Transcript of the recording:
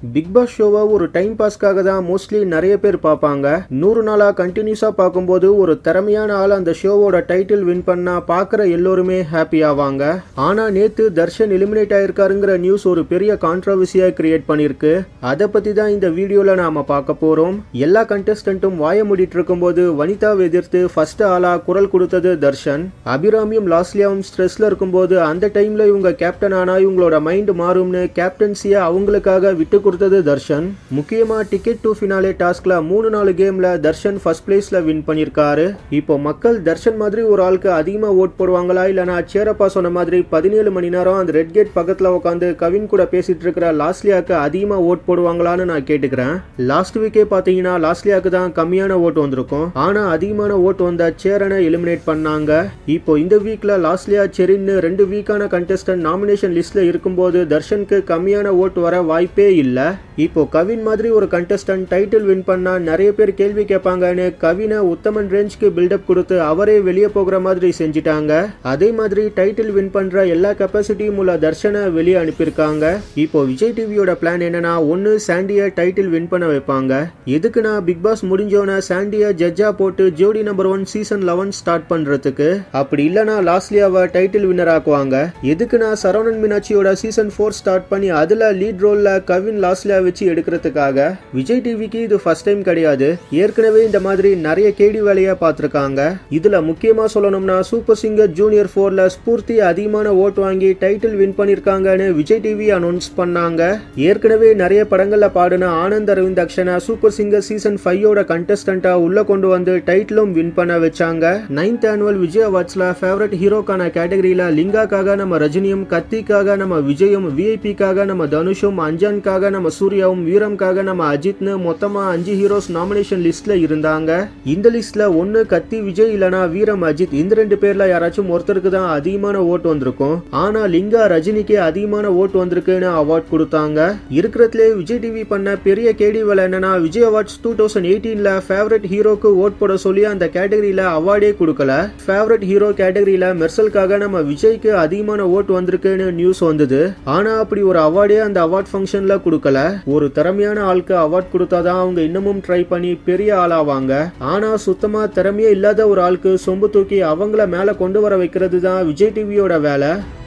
big pass ஷோவை ஒரு time பாஸ்க்காக தான் மோஸ்ட்லி நிறைய பேர் பார்ப்பாங்க நூறு நாளா கண்டினியூஸா பார்க்கும்போது ஒரு திறமையான ஆள் அந்த ஷோவோட டைட்டில் வின் பண்ணா பார்க்குற எல்லோருமே ஹாப்பி ஆவாங்க ஆனா நேத்து தர்ஷன் எலிமினேட் ஆயிருக்காருங்கிற நியூஸ் ஒரு பெரிய கான்ட்ரவர்சியா கிரியேட் பண்ணிருக்கு அதை பத்தி தான் இந்த வீடியோல நாம பார்க்க போறோம் எல்லா கண்டஸ்டன்ட்டும் வாய மூடிட்டு இருக்கும்போது வனிதாவை எதிர்த்து ஃபர்ஸ்ட் ஆளா குரல் கொடுத்தது தர்ஷன் அபிராமியும் லாஸ்லியாவும் ஸ்ட்ரெஸ்ல இருக்கும்போது அந்த டைம்ல இவங்க கேப்டன் ஆனா இவங்களோட மைண்ட் மாறும்னு கேப்டன்சியை அவங்களுக்காக விட்டு கொடுத்தது தர்ஷன் முக்கியமா டிக்கெட் டு ஃபினாலே டாஸ்க்ல மூணு நாலு கேம்ல தர்ஷன் ஃபர்ஸ்ட் பிளேஸ்ல வின் பண்ணியிருக்காரு இப்போ மக்கள் தர்ஷன் மாதிரி ஒரு ஆளுக்கு அதிகமா ஓட் போடுவாங்களா இல்லனா சேரப்பா சொன்ன மாதிரி பதினேழு மணி நேரம் அந்த ரெட் கேட் பக்கத்துல உட்காந்து கவின் கூட பேசிட்டு இருக்கிற லாஸ்லியாக்கு அதிகமா ஓட் போடுவாங்களான்னு நான் கேட்டுக்கிறேன் லாஸ்ட் வீக்கே பாத்தீங்கன்னா லாஸ்லியாக்கு தான் கம்மியான ஓட்டு வந்திருக்கும் ஆனா அதிகமான ஓட்டு வந்த சேரனை எலிமினேட் பண்ணாங்க இப்போ இந்த வீக்ல லாஸ்லியா செரின்னு ரெண்டு வீக்கான கண்டெஸ்டன்ட் நாமினேஷன் லிஸ்ட்ல இருக்கும்போது தர்ஷனுக்கு கம்மியான ஓட்டு வர வாய்ப்பே இல்ல இப்போ கவின் மாதிரி ஒரு கண்டெஸ்டன்ட் டைட்டில் வின் பண்ணா நிறைய பேர் கேள்வி கேட்பாங்கன்னு கவினை உத்தமன் ரேஞ்ச்க்கு பில்டப் கொடுத்து அவரே வெளியே போகிற மாதிரி செஞ்சிட்டாங்க அதே மாதிரி டைட்டில் வின் பண்ற எல்லா கெப்பாசிட்டியும் உள்ள தர்ஷனை வெளியே அனுப்பியிருக்காங்க இப்போ விஜய் டிவியோட பிளான் என்னன்னா ஒன்னு சாண்டியா டைட்டில் வின் பண்ண வைப்பாங்க எதுக்குன்னா பிக் பாஸ் முடிஞ்சோன சாண்டியா ஜட்ஜா போட்டு Jodi number one season eleven start பண்றதுக்கு அப்படி இல்லனா லாஸ்லியாவை டைட்டில் வின்னர் ஆக்குவாங்க எதுக்குன்னா சரவணன் மீனாட்சியோட சீசன் ஃபோர் ஸ்டார்ட் பண்ணி அதுல லீட் ரோல்ல கவின் லாஸ்லியா வச்சு எடுக்கிறதுக்காக விஜய் டிவிக்கு இது ஃபர்ஸ்ட் டைம் கிடையாது ஏற்கனவே இந்த மாதிரி நிறைய கேடி வேலையா பார்த்திருக்காங்க இதுல முக்கியமா சொல்லணும்னா சூப்பர் சிங்கர் ஜூனியர் ஃபோர்ல ஸ்பூர்த்தி அதிகமான ஓட் வாங்கி டைட்டில் வின் பண்ணிருக்காங்கன்னு விஜய் டிவி அனௌன்ஸ் பண்ணாங்க ஏற்கனவே நிறைய படங்கள்ல பாடின ஆனந்த் அரவிந்த் அக்ஷனா சூப்பர் சிங்கர் சீசன் ஃபைவோட கண்டஸ்டண்டா உள்ள கொண்டு வந்து டைட்டிலும் வின் பண்ண வச்சாங்க நைன்த் ஆனுவல் விஜய் அவார்ட்ஸ்ல ஃபேவரட் ஹீரோக்கான கேட்டகரியில லிங்காக்காக நம்ம ரஜினியும் கத்திக்காக நம்ம விஜயும் விஐபிக்காக நம்ம தனுஷும் அஞ்சான்காக நம்ம சூர்யாவும் வீரம்காக நம்ம அஜித்னு மொத்தமா அஞ்சு ஹீரோஸ் நாமினேஷன் லிஸ்ட்ல இருந்தாங்க இந்த லிஸ்ட்ல ஒன்னு கத்தி விஜய் இல்லனா வீரம் அஜித் இந்த ரெண்டு பேர்ல யாராச்சும் ஒருத்தருக்கு தான் அதிகமான ஓட்டு வந்திருக்கும் ஆனா லிங்கா ரஜினிக்கே அதிகமான ஓட்டு வந்திருக்குன்னு அவார்ட் கொடுத்தாங்க இருக்கிறதுலே விஜய் டிவி பண்ண பெரிய கேடி வேலை என்னன்னா விஜய் அவார்ட்ஸ் டூ தௌசண்ட் எயிட்டீன்ல ஃபேவரட் ஹீரோக்கு ஓட் போட சொல்லி அந்த கேட்டகரியில அவார்டே கொடுக்கல ஃபேவரட் ஹீரோ கேட்டகரியில மெர்சலுக்காக நம்ம விஜய்க்கு அதிகமான ஓட்டு வந்திருக்குன்னு நியூஸ் வந்தது ஆனா அப்படி ஒரு அவார்டே அந்த அவார்ட் ஃபங்க்ஷன்ல கொடுக்கல ஒரு திறமையான ஆளுக்கு அவார்ட் கொடுத்தாதான் அவங்க இன்னமும் ட்ரை பண்ணி பெரிய ஆளாவாங்க ஆனா சுத்தமா திறமையே இல்லாத ஒரு ஆளுக்கு சொம்பு தூக்கி அவங்கள மேல கொண்டு வர வைக்கிறது தான் விஜய் டிவியோட வேலை